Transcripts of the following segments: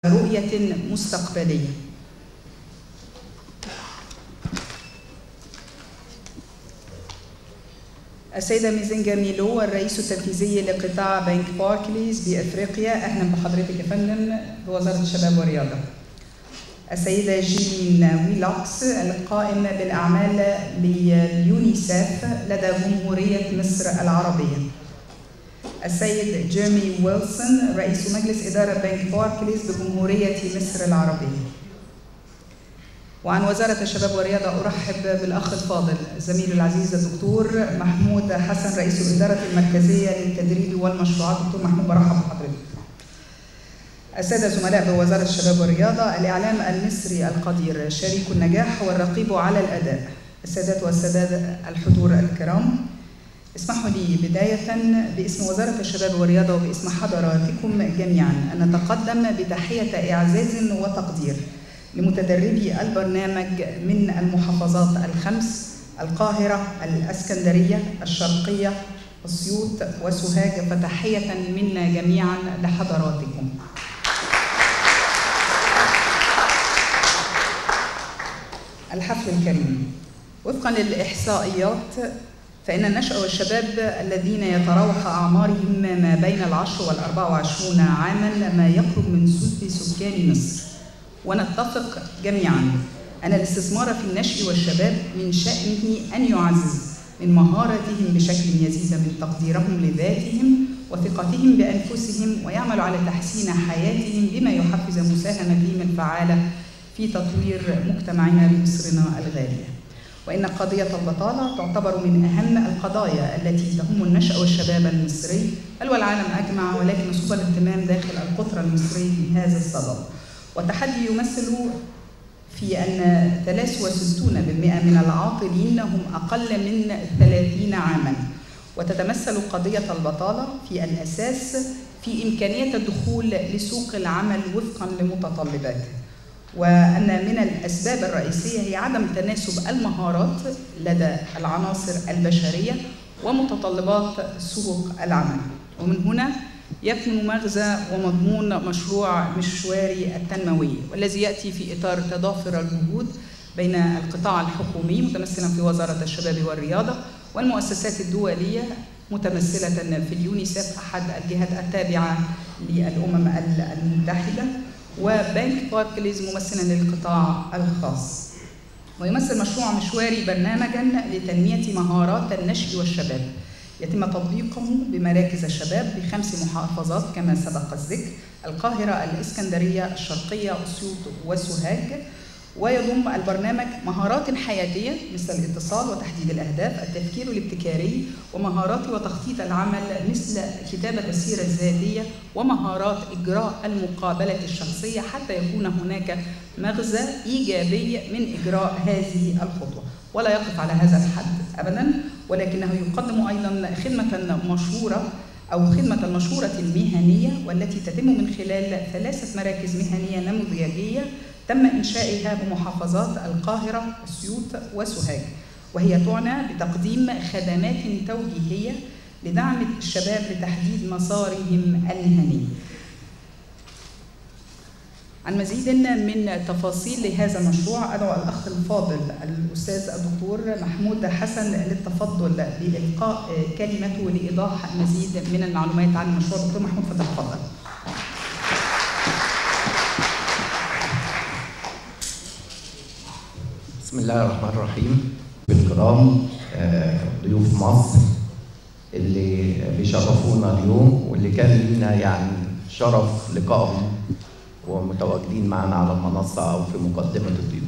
رؤية مستقبلية السيدة ميزنجا ميلو الرئيس التنفيذي لقطاع بنك باركليز بإفريقيا أهلا بحضرتك يا فندم بوزارة الشباب والرياضة السيدة جيلين ويلوكس القائم بالأعمال لليونيسف لدى جمهورية مصر العربية السيد جيرمي ويلسون رئيس مجلس إدارة بنك باركليز بجمهورية مصر العربية وعن وزارة الشباب والرياضة أرحب بالأخ الفاضل زميلي العزيز الدكتور محمود حسن رئيس الإدارة المركزية للتدريب والمشروعات دكتور محمود برحب بحضرتك السادة زملاء بوزارة الشباب والرياضة الإعلام المصري القدير شريك النجاح والرقيب على الأداء السادات والسادات الحضور الكرام اسمحوا لي بداية باسم وزارة الشباب والرياضة وباسم حضراتكم جميعا أن نتقدم بتحية إعزاز وتقدير لمتدربي البرنامج من المحافظات الخمس القاهرة الأسكندرية الشرقية أسيوط وسوهاج فتحية منا جميعا لحضراتكم الحفل الكريم وفقا للإحصائيات فإن النشأ والشباب الذين يتراوح أعمارهم ما بين العشر والأربع وعشرون عاما ما يقرب من ثلث سكان مصر ونتفق جميعا أن الاستثمار في النشء والشباب من شأنه أن يعزز من مهارتهم بشكل يزيد من تقديرهم لذاتهم وثقتهم بأنفسهم ويعمل على تحسين حياتهم بما يحفز مساهمتهم الفعالة في تطوير مجتمعنا بمصرنا الغالية وإن قضية البطالة تعتبر من أهم القضايا التي تهم النشأ والشباب المصري بل والعالم أجمع ولكن صوب الاهتمام داخل القطر المصري في هذا الصدد والتحدي يمثل في أن 63% من العاطلين هم أقل من 30 عاماً وتتمثل قضية البطالة في الأساس في إمكانية الدخول لسوق العمل وفقاً لمتطلباته وأن من الأسباب الرئيسية هي عدم تناسب المهارات لدى العناصر البشرية ومتطلبات سوق العمل ومن هنا يكمن مغزى ومضمون مشروع مشواري التنموي والذي يأتي في إطار تضافر الجهود بين القطاع الحكومي متمثلا في وزارة الشباب والرياضة والمؤسسات الدولية متمثلة في اليونيسف أحد الجهات التابعة للأمم المتحدة وبنك باركليز ممثلا للقطاع الخاص ويمثل مشروع مشواري برنامجا لتنمية مهارات النشء والشباب يتم تطبيقه بمراكز الشباب بخمس محافظات كما سبق الذكر القاهرة الإسكندرية الشرقية أسيوط وسوهاج ويضم البرنامج مهارات حياتية مثل الاتصال وتحديد الأهداف التفكير الابتكاري ومهارات وتخطيط العمل مثل كتابة السيرة الذاتية ومهارات إجراء المقابلة الشخصية حتى يكون هناك مغزى إيجابي من إجراء هذه الخطوة ولا يقف على هذا الحد أبدا ولكنه يقدم أيضا خدمة مشهورة أو خدمة المشورة المهنية والتي تتم من خلال ثلاثة مراكز مهنية نموذجية تم إنشائها بمحافظات القاهرة أسيوط وسوهاج وهي تعنى بتقديم خدمات توجيهية لدعم الشباب لتحديد مسارهم المهني عن مزيد من تفاصيل لهذا المشروع أدعو الأخ الفاضل الأستاذ الدكتور محمود حسن للتفضل بإلقاء كلمته لإيضاح مزيد من المعلومات عن المشروع دكتور محمود فتفضل بسم الله الرحمن الرحيم بالكرام ضيوف مصر اللي بيشرفونا اليوم واللي كان لينا يعني شرف لقائهم ومتواجدين معنا على المنصة أو في مقدمة الضيوف.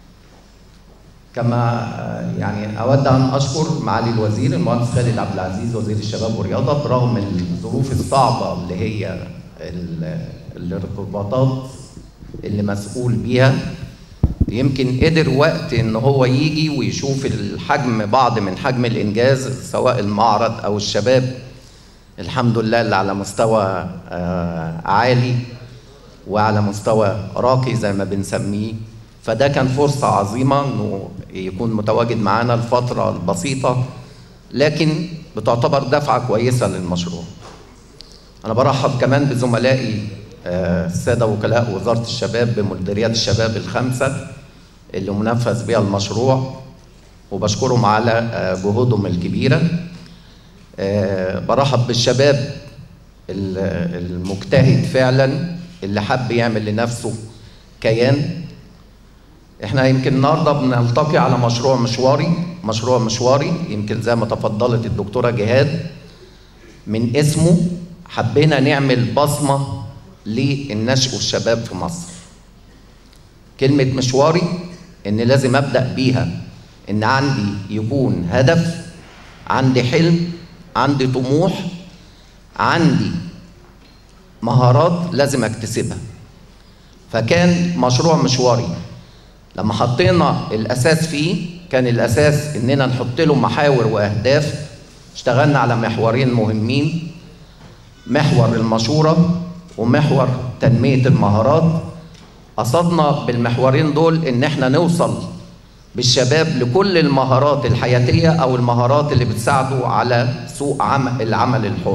كما يعني أود أن أشكر معالي الوزير المهندس خالد عبد العزيز وزير الشباب والرياضة برغم الظروف الصعبة اللي هي الارتباطات اللي مسؤول بيها يمكن قدر وقت ان هو يجي ويشوف الحجم بعض من حجم الانجاز سواء المعرض او الشباب الحمد لله اللي على مستوى عالي وعلى مستوى راقي زي ما بنسميه فده كان فرصة عظيمة انه يكون متواجد معانا الفترة البسيطة لكن بتعتبر دفعة كويسة للمشروع. أنا برحب كمان بزملائي آه، الساده وكلاء وزاره الشباب بمديريات الشباب الخمسه اللي منفذ بها المشروع وبشكرهم على آه، جهودهم الكبيره آه، برحب بالشباب ال- المجتهد فعلا اللي حب يعمل لنفسه كيان احنا يمكن النهارده بنلتقي على مشروع مشواري مشروع مشواري يمكن زي ما تفضلت الدكتوره جهاد من اسمه حبينا نعمل بصمه للنشء والشباب في مصر كلمه مشواري ان لازم ابدا بيها ان عندي يكون هدف عندي حلم عندي طموح عندي مهارات لازم اكتسبها فكان مشروع مشواري لما حطينا الاساس فيه كان الاساس اننا نحط له محاور واهداف اشتغلنا على محورين مهمين محور المشوره ومحور تنميه المهارات قصدنا بالمحورين دول ان احنا نوصل بالشباب لكل المهارات الحياتيه او المهارات اللي بتساعده على سوق عمل العمل الحر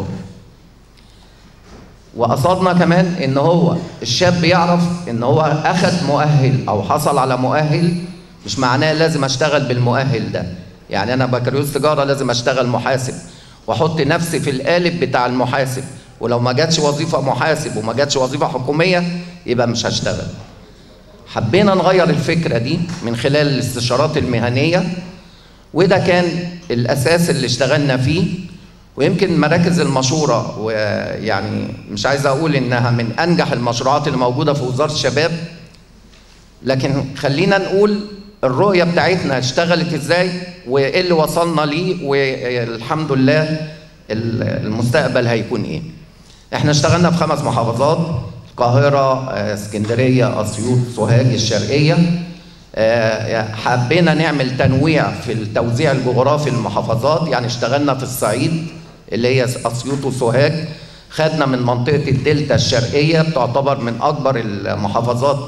وقصدنا كمان ان هو الشاب يعرف ان هو اخذ مؤهل او حصل على مؤهل مش معناه لازم اشتغل بالمؤهل ده يعني انا بكالوريوس تجاره لازم اشتغل محاسب واحط نفسي في القالب بتاع المحاسب ولو ما جاتش وظيفه محاسب وما جاتش وظيفه حكوميه يبقى مش هشتغل حبينا نغير الفكره دي من خلال الاستشارات المهنيه وده كان الاساس اللي اشتغلنا فيه ويمكن مراكز المشورة ويعني مش عايز أقول إنها من أنجح المشروعات اللي موجودة في وزارة الشباب لكن خلينا نقول الرؤية بتاعتنا اشتغلت إزاي وإيه اللي وصلنا ليه والحمد لله المستقبل هيكون إيه إحنا اشتغلنا في خمس محافظات القاهرة آه، اسكندرية أسيوط سوهاج الشرقية آه، حبينا نعمل تنويع في التوزيع الجغرافي للمحافظات يعني اشتغلنا في الصعيد اللي هي اسيوط وسوهاج خدنا من منطقه الدلتا الشرقيه بتعتبر من اكبر المحافظات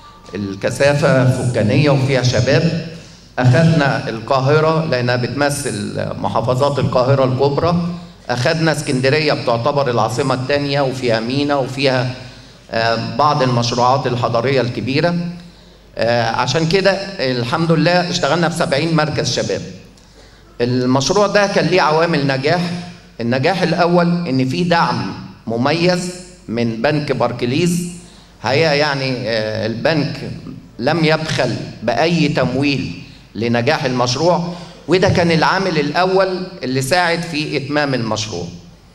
الكثافه سكانيه وفيها شباب اخذنا القاهره لانها بتمثل محافظات القاهره الكبرى اخذنا اسكندريه بتعتبر العاصمه الثانيه وفيها مينا وفيها آه، بعض المشروعات الحضاريه الكبيره آه، عشان كده الحمد لله اشتغلنا في 70 مركز شباب المشروع ده كان ليه عوامل نجاح النجاح الاول ان في دعم مميز من بنك باركليز هي يعني آه، البنك لم يبخل باي تمويل لنجاح المشروع وده كان العامل الاول اللي ساعد في اتمام المشروع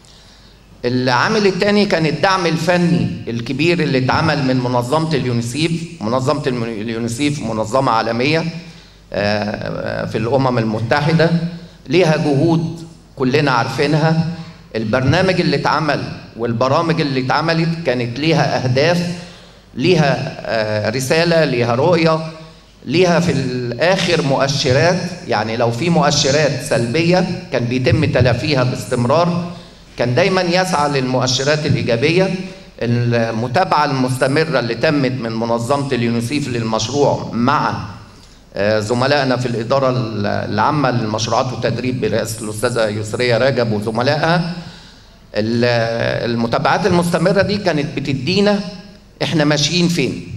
العامل الثاني كان الدعم الفني الكبير اللي اتعمل من منظمة اليونيسيف منظمة الم- اليونيسيف منظمة عالمية آه، في الأمم المتحدة ليها جهود كلنا عارفينها البرنامج اللي اتعمل والبرامج اللي اتعملت كانت ليها أهداف ليها آه، رسالة ليها رؤية ليها في الآخر مؤشرات يعني لو في مؤشرات سلبية كان بيتم تلافيها باستمرار كان دايما يسعى للمؤشرات الإيجابية المتابعة المستمرة اللي تمت من منظمة اليونيسيف للمشروع مع آه، زملائنا في الإدارة العامة للمشروعات والتدريب برئاسة الأستاذة يسرية رجب وزملائها ال- المتابعات المستمرة دي كانت بتدينا احنا ماشيين فين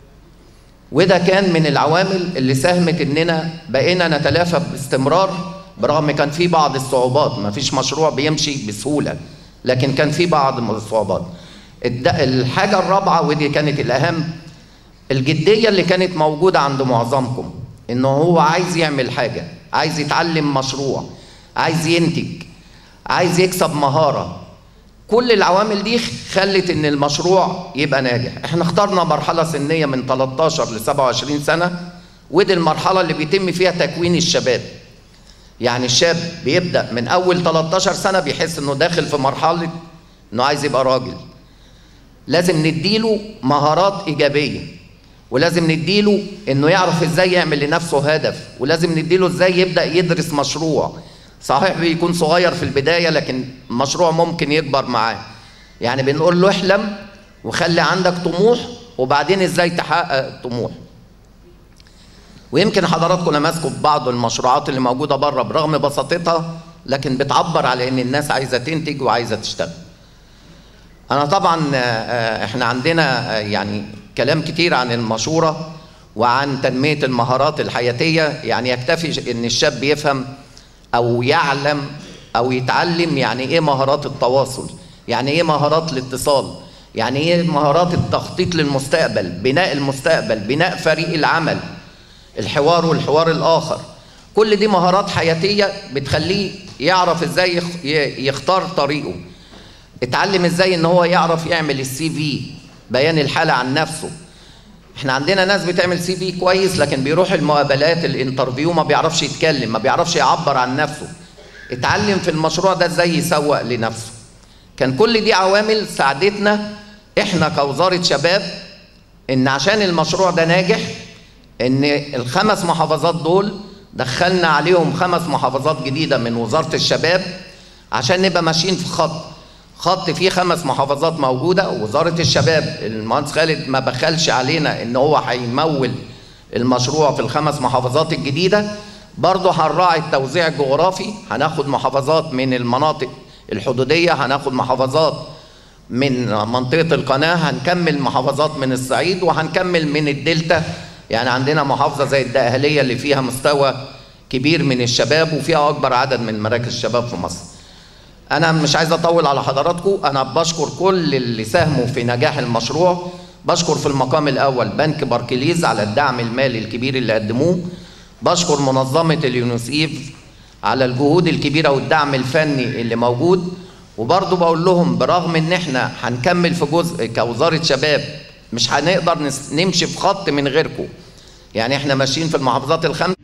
وده كان من العوامل اللي ساهمت اننا بقينا نتلافى باستمرار برغم كان في بعض الصعوبات ما فيش مشروع بيمشي بسهولة لكن كان في بعض من الصعوبات الد- الحاجة الرابعة ودي كانت الأهم الجدية اللي كانت موجودة عند معظمكم إنه هو عايز يعمل حاجة عايز يتعلم مشروع عايز ينتج عايز يكسب مهارة كل العوامل دي خلت ان المشروع يبقى ناجح احنا اخترنا مرحلة سنية من 13 ل 27 سنة ودي المرحلة اللي بيتم فيها تكوين الشباب يعني الشاب بيبدأ من أول 13 سنة بيحس إنه داخل في مرحلة إنه عايز يبقى راجل لازم نديله مهارات إيجابية ولازم نديله إنه يعرف إزاي يعمل لنفسه هدف ولازم نديله إزاي يبدأ يدرس مشروع صحيح بيكون صغير في البداية لكن مشروع ممكن يكبر معاه يعني بنقول له احلم وخلي عندك طموح وبعدين إزاي تحقق الطموح ويمكن حضراتكم لمسكوا في بعض المشروعات اللي موجوده بره برغم بساطتها لكن بتعبر على ان الناس عايزه تنتج وعايزه تشتغل. انا طبعا آه، آه، احنا عندنا آه، يعني كلام كتير عن المشوره وعن تنميه المهارات الحياتيه يعني يكتفي ان الشاب يفهم او يعلم او يتعلم يعني ايه مهارات التواصل يعني ايه مهارات الاتصال يعني ايه مهارات التخطيط للمستقبل بناء المستقبل بناء فريق العمل الحوار والحوار الاخر كل دي مهارات حياتيه بتخليه يعرف ازاي يخ- ي- يختار طريقه اتعلم ازاي ان هو يعرف يعمل السي في بيان الحاله عن نفسه احنا عندنا ناس بتعمل سي في كويس لكن بيروح المقابلات الانترفيو ما بيعرفش يتكلم ما بيعرفش يعبر عن نفسه اتعلم في المشروع ده ازاي يسوق لنفسه كان كل دي عوامل ساعدتنا احنا كوزاره شباب ان عشان المشروع ده ناجح ان الخمس محافظات دول دخلنا عليهم خمس محافظات جديده من وزاره الشباب عشان نبقى ماشيين في خط خط فيه خمس محافظات موجوده وزاره الشباب المهندس خالد ما بخلش علينا ان هو هيمول المشروع في الخمس محافظات الجديده برضه هنراعي التوزيع الجغرافي هناخد محافظات من المناطق الحدوديه هناخد محافظات من منطقة القناة هنكمل محافظات من الصعيد وهنكمل من الدلتا يعني عندنا محافظة زي الدقهلية اللي فيها مستوى كبير من الشباب وفيها أكبر عدد من مراكز الشباب في مصر أنا مش عايز أطول على حضراتكم أنا بشكر كل اللي ساهموا في نجاح المشروع بشكر في المقام الأول بنك باركليز على الدعم المالي الكبير اللي قدموه بشكر منظمة اليونسيف على الجهود الكبيرة والدعم الفني اللي موجود وبرضه بقول لهم برغم ان احنا هنكمل في جزء كوزارة شباب مش هنقدر نس- نمشي في خط من غيركم يعني احنا ماشيين في المحافظات الخمس